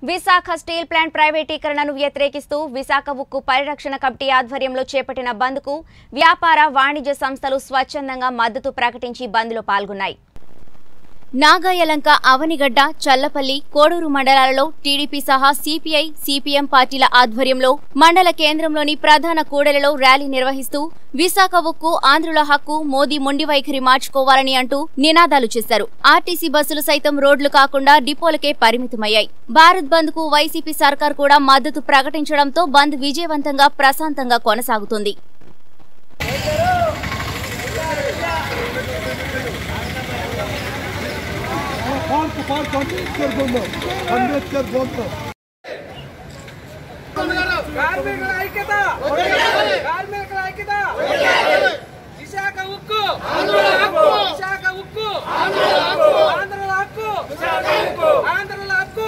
Visakha steel plant ప్రైవేటీకరణను వ్యతిరేకిస్తూ విశాఖ ఉక్కు పరిరక్షణ కమిటీ ఆధ్వర్యంలో చేపట్టిన బంద్కు వ్యాపార వాణిజ్య సంస్థలు స్వచ్ఛందంగా మద్దతు ప్రకటించి బంద్లో పాల్గొన్నాయి నాగాయలంక అవనిగడ్డ చల్లపల్లి కోడూరు మండలాలలో టీడీపీ సహా సిపిఐ సిపిఎం పార్టీల ఆధ్వర్యంలో మండల కేంద్రంలోని ప్రధాన కూడలిలో ర్యాలీ నిర్వహిస్తూ విశాఖ ఉక్కు ఆంధ్రుల హక్కు మోదీ మొండి వైఖరి మార్చుకోవాలని అంటూ నినాదాలు చేశారు ఆర్టీసీ బస్సులు సైతం రోడ్లు కాకుండా డిపోలకే పరిమితమయ్యాయి భారత్ బంద్ కు వైసీపీ సర్కార్ కూడా మద్దతు ప్రకటించడంతో బంద్ విజయవంతంగా ప్రశాంతంగా కొనసాగుతుంది పార్క్ పార్క్ అంబేద్కర్ బొమ్మ అంబేద్కర్ బొమ్మ కార్మికుల ఐక్యత కార్మికుల ఐక్యత విశాఖ ఉక్కు విశాఖ ఉక్కు ఆంధ్రుల హక్కు ఆంధ్రుల హక్కు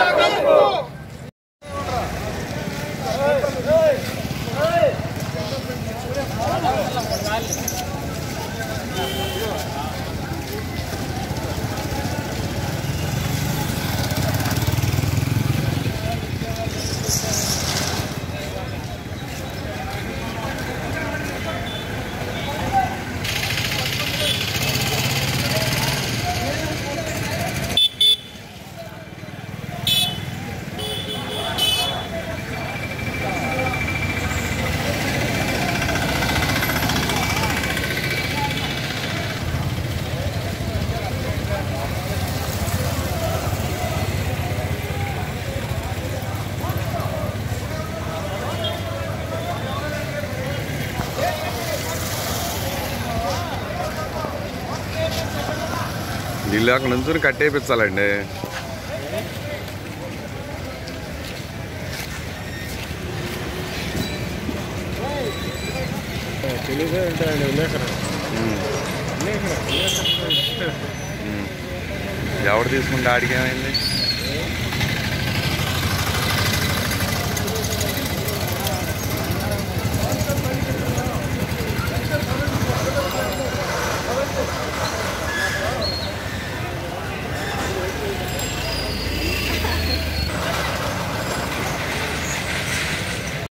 వీళ్ళు అక్కడ నుంచి కట్టేపించాలండి ఉమ్. ఎవడు తీసుకుంటే ఆడికి ఏమైంది